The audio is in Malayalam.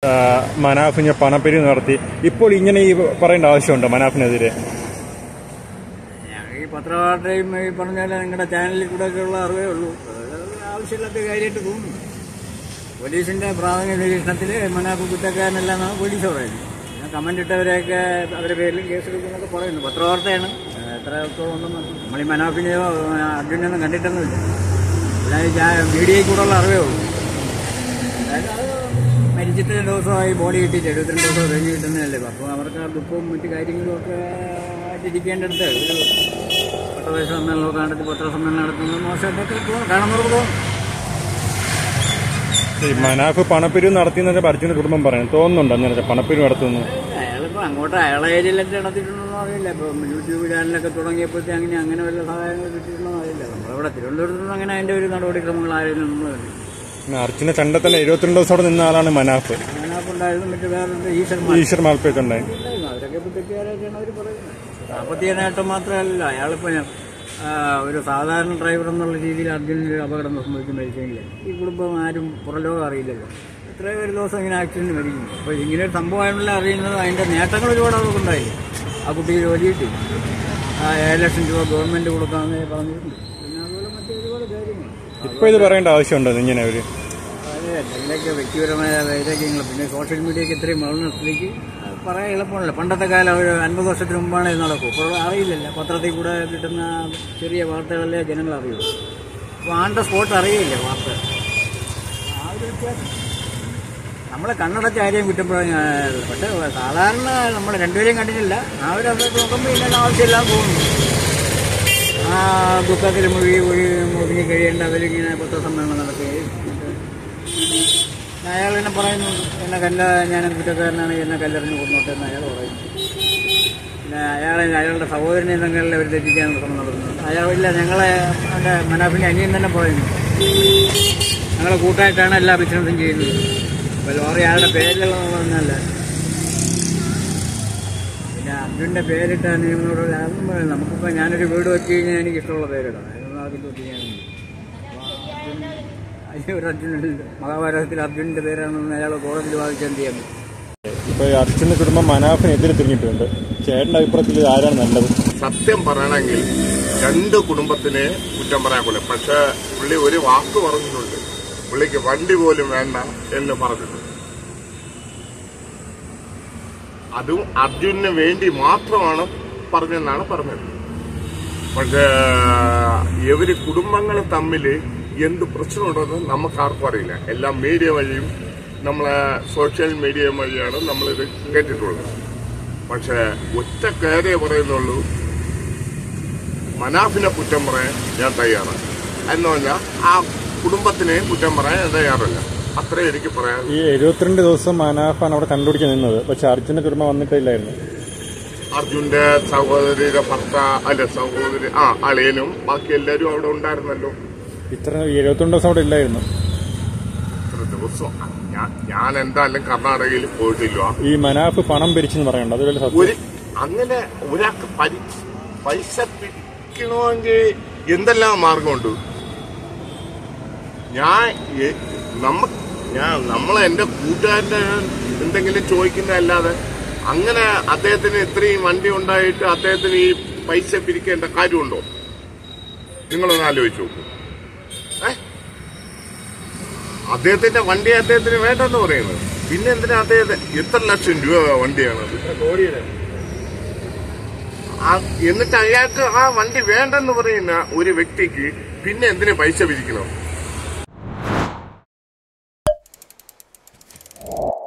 ആ, മനാഫിന് പണപ്പിരിവ് നടത്തി ഇപ്പോൾ ഇങ്ങനെ ഈ പറയേണ്ട ആവശ്യമുണ്ടോ മനാഫിനെതിരെ ഞങ്ങൾ ഈ പത്രവാർത്തയും ഈ പറഞ്ഞാൽ നിങ്ങളുടെ ചാനലിൽ കൂടെ ഒക്കെ ഉള്ള അറിവേ ഉള്ളൂ അത് ആവശ്യമില്ലാത്ത കാര്യമായിട്ട് തോന്നുന്നു പോലീസിന്റെ പ്രാഥമിക നിരീക്ഷണത്തിൽ മനാഫ് കുറ്റക്കാരനല്ലെന്നാണ് പോലീസ് പറയുന്നത് പിന്നെ കമന്റ് ഇട്ടവരെയൊക്കെ അവരുടെ പേരിൽ കേസെടുക്കുന്നൊക്കെ പറയുന്നു പത്രവാർത്തയാണ് അത് എത്രത്തോളം ഒന്നും നമ്മൾ ഈ മനാഫിനെയോ അർജുനെയൊന്നും കണ്ടിട്ടൊന്നുമില്ല ഇവിടെ ഈ ചാ- മീഡിയയിൽ കൂടെ ഉള്ള അറിവേ ഉള്ളൂ അതായത് അത് മരിച്ചിട്ട് രണ്ട് ദിവസമായി ബോഡി കിട്ടിയിട്ട് എഴുപത്തിരണ്ട് ദിവസം കഴിഞ്ഞ് കിട്ടുന്നതല്ലേ അപ്പോൾ അവർക്ക് ആ ദുഃഖവും മറ്റു കാര്യങ്ങളും ഒക്കെ ആയിട്ടിരിക്കേണ്ടടുത്ത് ഒരു പത്രദേശ സമ്മേളനമൊക്കെ നടത്തി പത്രസമ്മേളനം നടത്തുന്നത് മോശമായിട്ടൊക്കെ തോന്നും കാണുന്നവർക്ക് തോന്നും ഈ മനാഫ് പണപ്പിരിവ് നടത്തിയെന്നൊക്കെ അർജുന കുടുംബം പറയുന്നു തോന്നുന്നുണ്ടോ അങ്ങനെ പണപ്പിരിവ് നടത്തുന്നു അയാളിപ്പോൾ അങ്ങോട്ട് അയാളെ ഏരിയയിലൊക്കെ നടത്തിയിട്ടുണ്ടെന്നോ അറിയില്ല ഇപ്പം യൂട്യൂബ് ചാനലൊക്കെ തുടങ്ങിയപ്പോഴത്തെ അങ്ങനെ അങ്ങനെ വല്ല സഹായങ്ങൾ കിട്ടിയിട്ടുണ്ടോ അറിയില്ല നമ്മളിവിടെ തിരുവനന്തപുരത്ത് നിന്ന് അങ്ങനെ അതിൻ്റെ ഒരു നടപടിക്രമങ്ങൾ ആരും നിന്നതല്ല പിന്നെ അർജുന ചണ്ടത്തന്നെ എഴുപത്തിരണ്ട് ദിവസം അവിടെ നിന്ന ആളാണ് മനാഫ് അതിനകത്തുണ്ടായിരുന്നു മറ്റു വേറെ ഈശ്വരന്മാർ ഈശ്വർ മാൽപ്പേക്കുണ്ടായി ഉണ്ടായിരുന്നു. അവരൊക്കെ ഇപ്പൊ തെറ്റുകാരായിട്ടാണ് അവർ പറയുന്നത് സാമ്പത്തിക നേട്ടം മാത്രമല്ല അയാളിപ്പോ ആ, ഒരു സാധാരണ ഡ്രൈവർ എന്നുള്ള രീതിയിൽ അർജുനന് ഒരു അപകടം സംഭവിച്ച് മരിച്ചെങ്കിൽ ഈ കുടുംബം ആരും പുറലോകം അറിയില്ലല്ലോ എത്രയോ ഒരു ദിവസം ഇങ്ങനെ ആക്സിഡന്റ് മരിക്കും അപ്പോൾ ഇങ്ങനെ ഒരു സംഭവമാണല്ലോ അറിയുന്നത് അതിന്റെ നേട്ടങ്ങൾ ഒരുപാട് അവർക്ക് ഉണ്ടായില്ല ആ കുട്ടിക്ക് ജോലി കിട്ടി ആ ഏഴ് ലക്ഷം രൂപ ഗവൺമെന്റ് കൊടുക്കാമെന്ന് പറഞ്ഞിട്ടുണ്ട് പിന്നെ അതുപോലെ മറ്റു ഒരുപാട് കാര്യങ്ങൾ ഇപ്പൊ ഇത് പറയേണ്ട ആവശ്യമുണ്ടോ ഇങ്ങനെ അവര് അതെ എന്തെങ്കിലുമൊക്കെ വ്യക്തിപരമായ വൈരാഗ്യങ്ങൾ പിന്നെ സോഷ്യൽ മീഡിയക്ക് ഇത്രയും വളർന്നത്തിലേക്ക് പറയാൻ എളുപ്പമല്ല പണ്ടത്തെ കാലം ഒരു അൻപത് വർഷത്തിന് മുമ്പാണ് ഇത് നടക്കും ഇപ്പോൾ അറിയില്ലല്ലോ പത്രത്തിൽ കൂടെ കിട്ടുന്ന ചെറിയ വാർത്തകളല്ലേ ജനങ്ങൾ അറിയൂ അപ്പോൾ ആൺ ദ സ്പോട്ട് അറിയില്ല വാർത്ത ആ ഒരു വ്യത്യാസം നമ്മളെ കണ്ണടച്ച ആരെയും കുറ്റം പറയാൻ പക്ഷേ സാധാരണ നമ്മൾ രണ്ടുപേരെയും കണ്ടിട്ടില്ല ആ ഒരു അവസ്ഥ നോക്കുമ്പോൾ ഇതിൻ്റെ ആവശ്യമില്ല തോന്നുന്നു ആ ദുഃഖത്തിൽ മുഴുകി ഒഴുകി ഒതുങ്ങി കഴിയേണ്ട അവരിങ്ങനെ പത്രസമ്മേളനം നടത്തുകയും അയാൾ എന്നെ പറയുന്നു എന്നെ കല്ല ഞാൻ കുറ്റക്കാരനാണ് എന്നെ കല്ലെറിഞ്ഞ് കൊന്നോട്ടെ എന്ന് അയാൾ പറയുന്നു പിന്നെ അയാളെ അയാളുടെ സഹോദരനെ തങ്ങളിൽ അവർ തെറ്റിക്കാനുള്ള ശ്രമം നടത്തുന്നു അയാളില്ല ഞങ്ങളെ അവൻ്റെ മനാഫിൻ്റെ അനിയൻ തന്നെ പറയുന്നു ഞങ്ങൾ കൂട്ടായിട്ടാണ് എല്ലാ ബിസിനസ്സും ചെയ്യുന്നത് അപ്പോൾ ലോറി അയാളുടെ പേരിലുള്ള പറഞ്ഞല്ല പിന്നെ അർജുൻ്റെ പേരിട്ട നിയമങ്ങളോട് അതൊന്നും പറയാം നമുക്കിപ്പോൾ ഞാനൊരു വീട് വെച്ച് കഴിഞ്ഞാൽ എനിക്ക് ഇഷ്ടമുള്ള പേരിടാം അതൊന്നും ആദ്യം തൊട്ട് ഞാൻ അതിന് ഒരു അർജുനുണ്ട് മഹാഭാരതത്തിൽ അർജുനന്റെ പേരാണെന്ന് അയാൾ കോടതിയിൽ വാദിച്ച് എന്ത് ചെയ്യാൻ പറ്റും? ഇപ്പൊ ഈ അർജുന കുടുംബം മനാഫിനെതിരെ തിരിഞ്ഞിട്ടുണ്ട് ചേട്ടന്റെ അഭിപ്രായത്തിൽ ഇത് ആരാണ് നല്ലത് സത്യം പറയണമെങ്കിൽ രണ്ട് കുടുംബത്തിനെ കുറ്റം പറയാൻ പോലെ പക്ഷെ പുള്ളി ഒരു വാക്ക് പറഞ്ഞിട്ടുണ്ട് പുള്ളിക്ക് വണ്ടി പോലും വേണ്ട എന്ന് പറഞ്ഞിട്ടുണ്ട് അതും അർജുനന് വേണ്ടി മാത്രമാണ് പറഞ്ഞെന്നാണ് പറഞ്ഞത് പക്ഷേ ഇവര് കുടുംബങ്ങൾ തമ്മിൽ എന്ത് പ്രശ്നമുണ്ടെന്ന് നമുക്ക് ആർക്കും അറിയില്ല എല്ലാം മീഡിയ വഴിയും നമ്മളെ സോഷ്യൽ മീഡിയ വഴിയാണ് നമ്മളിത് കേട്ടിട്ടുള്ളത് പക്ഷേ ഒറ്റ കാര്യേ പറയുന്നുള്ളൂ മനാഫിനെ കുറ്റം പറയാൻ ഞാൻ തയ്യാറാണ് എന്ന് പറഞ്ഞാൽ ആ കുടുംബത്തിനെ കുറ്റം പറയാൻ ഞാൻ തയ്യാറല്ല അത്രേ എനിക്ക് പറയാൻ ഈ എഴുപത്തിരണ്ട് ദിവസം മനാഫാണ് അവിടെ കണ്ടുപിടിക്കാൻ നിന്നത് പക്ഷെ അർജുന കുടുംബം വന്നിട്ടില്ലായിരുന്നു അർജുന്റെ സഹോദരിയുടെ ഭർത്ത അല്ല സഹോദരി ആ അളിയനും ബാക്കി എല്ലാവരും അവിടെ ഉണ്ടായിരുന്നല്ലോ ഇത്ര എഴുപത്തിരണ്ട് ദിവസം അവിടെ ഇല്ലായിരുന്നു ഇത്ര ദിവസം ഞാൻ ഞാൻ എന്തായാലും കർണാടകയിൽ പോയിട്ടില്ല ഈ മനാഫ് പണം പിരിച്ചെന്ന് പറയണ്ട അത് വലിയ സത്യം ഒരു അങ്ങനെ ഒരാൾക്ക് പരി പൈസ പിടിക്കണമെങ്കിൽ എന്തെല്ലാം മാർഗമുണ്ട് ഞാൻ എ- നമ്മ ഞാൻ നമ്മളെ എന്റെ കൂട്ടുകാരന്റെ എന്തെങ്കിലും ചോദിക്കുന്നതല്ലാതെ അങ്ങനെ അദ്ദേഹത്തിന് ഇത്രയും വണ്ടി ഉണ്ടായിട്ട് അദ്ദേഹത്തിന് ഈ പൈസ പിരിക്കേണ്ട കാര്യമുണ്ടോ നിങ്ങളൊന്ന് ആലോചിച്ച് നോക്കൂ ഏ അദ്ദേഹത്തിന്റെ വണ്ടി അദ്ദേഹത്തിന് വേണ്ടെന്ന് പറയുന്നത് പിന്നെ എന്തിനാ അദ്ദേഹത്തെ എത്ര ലക്ഷം രൂപ വണ്ടിയാണത് ആ- എന്നിട്ട് അയാൾക്ക് ആ വണ്ടി വേണ്ടെന്ന് പറയുന്ന ഒരു വ്യക്തിക്ക് പിന്നെ എന്തിനു പൈസ പിരിക്കണം